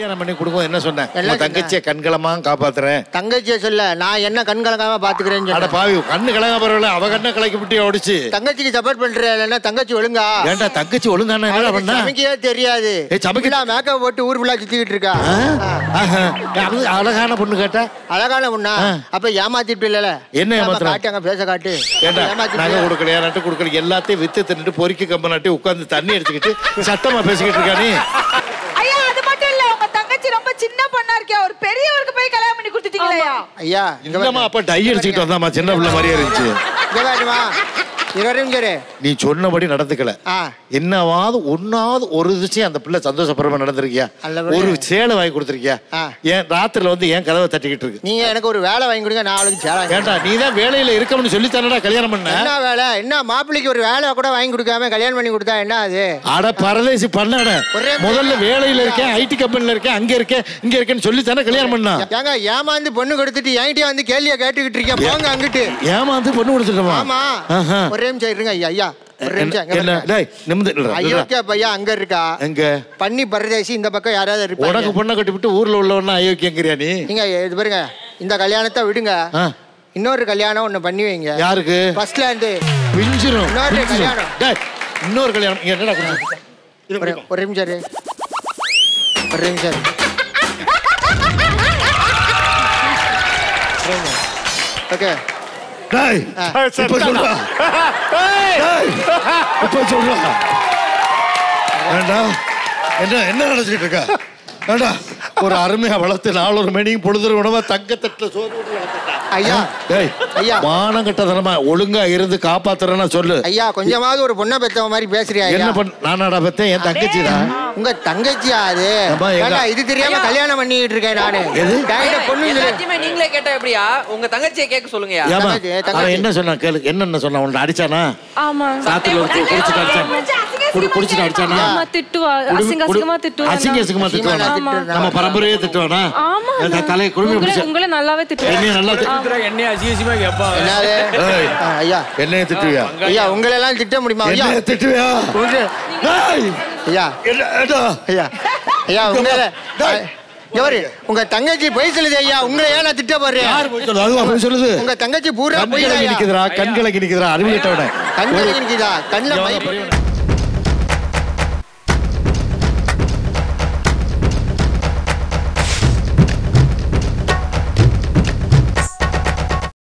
கல்யாணம் பண்ணி கொடுக்கும் என்ன சொன்னேன் எல்லாம் உன் தங்கச்சியை கண்களமா காப்பாத்துறேன் தங்கச்சியை சொல்ல நான் என்ன கண் கலங்காம பாத்துக்கிறேன்னு அட சொன்னேன். பாவி கண்ணு கலங்க பரவாயில்ல அவ கண்ணை கலக்கி விட்டு ஓடிச்சு தங்கச்சிக்கு சப்போர்ட் பண்றேன் தங்கச்சி ஒழுங்கா ஏன்டா தங்கச்சி ஒழுங்கான என்ன அவளுக்கு பண்ணா சமைக்கவே தெரியாது ஏய், சமைக்க- மேக்கப் போட்டு ஊர் ஃபுல்லா சுத்திக்கிட்டு இருக்கா ஆ? ஆஹா. அது அழகான பொண்ணு கேட்டா அழகான பொண்ணா ஆ. அப்ப ஏமாத்திட்டு இல்லல என்ன ஏமாத்துறா? காட்டு அங்க பேச காட்டு ஏண்டா ஏமாத்திட்டு நகை கொடுக்கலையா நட்டு கொடுக்கல எல்லாத்தையும் வித்து தின்னுட்டு பொறுக்கி கம்ப நட்டு உட்காந்து தண்ணி அடிச்சுக்கிட்டு சத்தமா பேசிக்கிட்டு இருக்கா நீ ஐயா அது மட்டும் இல்ல உங்க தங்கச்சி ரொம்ப சின்ன பொண்ணா இருக்கே ஒரு பெரியவருக்கு போய் கல்யாணம் பண்ணி கொடுத்துட்டீங்களா ஐயா இங்க இல்லம்மா அப்ப டை அடிச்சுக்கிட்டு வந்தாமா சின்ன பிள்ளை மாதிரியே இருந்துச்சு இங்க பாருமா இவரும் சரி நீ சொன்னபடி நடந்துக்கல ஆ என்னவாவது ஒன்னாவது ஒரு விஷயம் அந்த பிள்ளை சந்தோஷப்படுற நடந்திருக்கியா நல்லபடியா. ஒரு சேலை வாங்கி கொடுத்துருக்கியா ஆ. ஏன் ராத்திரில வந்து ஏன் கதவை தட்டிக்கிட்டு இருக்கு நீங்க எனக்கு ஒரு வேலை வாங்கி கொடுங்க நான் அவளுக்கு சேலை வாங்கி ஏன்டா நீ தான் வேலையில இருக்கணும்னு சொல்லி தானடா கல்யாணம் பண்ண என்ன வேலை என்ன மாப்பிள்ளைக்கு ஒரு வேலை கூட வாங்கி கொடுக்காம கல்யாணம் பண்ணி கொடுத்தா என்ன அது அட பரதேசி பண்ணாட ஒரே முதல்ல வேலையில இருக்கேன் ஐடி கம்பெனில இருக்கேன் அங்க இருக்கேன் இங்க இருக்கேன்னு சொல்லி தானே கல்யாணம் பண்ணா ஏங்க ஏமாந்து பொண்ணு கொடுத்துட்டு என்கிட்டயே வந்து கேள்வியை கேட்டுக்கிட்டு இருக்கேன் போங்க அங்கிட்டு ஏமாந்து பொண்ணு கொடுத்துட்டோமா ஆமா ஆஹா. ஒரே நிமிஷம் இருங்க ஐயா ஐயா ஒரு நிமிஷம் இங்க என்ன பாருங்க. டேய் நிமிந்து நில்றா, நில்றா. அயோக்கியா பையா அங்க இருக்கா எங்க பண்ணி பரதேசி இந்த பக்கம் யாராவது உனக்கு இருப்பாங்க பொண்ணை கட்டிவிட்டு ஊர்ல உள்ளவனா அயோக்கியங்கிறியா நீ நீங்க இது பாருங்க இந்த கல்யாணத்தை விடுங்க ஆ. இன்னொரு கல்யாணம் ஒண்ணு பண்ணி வைங்க யாருக்கு ஃபர்ஸ்ட்ல இருந்து பிஞ்சிரும் இன்னொரு பிஞ்சிரும். கல்யாணம். டேய், இன்னொரு கல்யாணம் இங்க என்னடா கொடுத்து இது ஒரு ஒரு நிமிஷம் இரு. ஒரு நிமிஷம் இரு. ஓகே டேய் இப்ப சொல்றா டேய் இப்ப சொல்றா ஏண்டா என்ன என்ன நினைச்சிட்டு இருக்கா ஏண்டா ஒரு அருமையா வளர்த்து நாலொரு மணியும் பொழுது உணவா தங்கத்தட்டுல சோறு ஊட்டி வளர்த்துட்டா. ஐயா டேய் ஐயா. மானம் கட்டதனமா ஒழுங்கா இருந்து காப்பாத்துறேன்னா சொல்லு ஐயா கொஞ்சமாவது ஒரு பொண்ணை பெத்தவ மாதிரி பேசுறியா ஐயா என்ன பண்ண நானாடா பெத்தேன் என் தங்கச்சிடா உங்க தங்கச்சியா அது அம்மா, எங்க- ஏங்க, இது தெரியாம கல்யாணம் பண்ணிட்டு இருக்கேன் நானு எது? டைரக்டா பொண்ணு சொல்லு. எல்லாத்தையுமே நீங்களே கேட்டா எப்படியா உங்க தங்கச்சியை கேட்க சொல்லுங்கயா ஏமா தங்கச்சி, தங்கச்சி. அவன் என்ன சொன்னான் கேளு என்னென்ன சொன்னான் உன்னை அடிச்சானா ஆமா சாத்துல ஒரு கு- குடிச்சிட்டு அடிச்சான் குடி குடிச்சிட்டு அடிச்சானா ஆமா திட்டுவா குடி- அசிங்க குடி- அசிங்கமா திட்டுவா அசிங்க அசிங்கமா திட்டுவானா ஆமா. நம்ம பரம்பரையே திட்டுவானா ஆமா அந்த தலையை குடுமி உங்களை பிடிச்ச உங்களை நல்லாவே திட்டுவா என்னைய நல்லா தி- என்னைய அசிங்கமா கேட்பான் என்னது ஏய், ஆ, ஐயா என்னைய திட்டுவியா ஐயா உங்களை எல்லாம் திட்ட முடியுமா ஐயா என்னைய திட்டுவியா உங்க- டேய், ஐயா என்ன- ஏண்டா? ஐயா ஐயா உங்களை டேய். எவரு உங்க தங்கச்சி பொய் சொல்லுது ஐயா உங்களை ஏன் நான் திட்ட போறேன் யார் போய் சொல்லுது? அதுவா போய் சொல்லுது உங்க தங்கச்சி பூரா பொய் கண்களை நிக்குதுடா கண்களை நிக்குதுடா அறிவு கட்டவன கண்ணுக்கு நிக்குதா கண்ணில் மை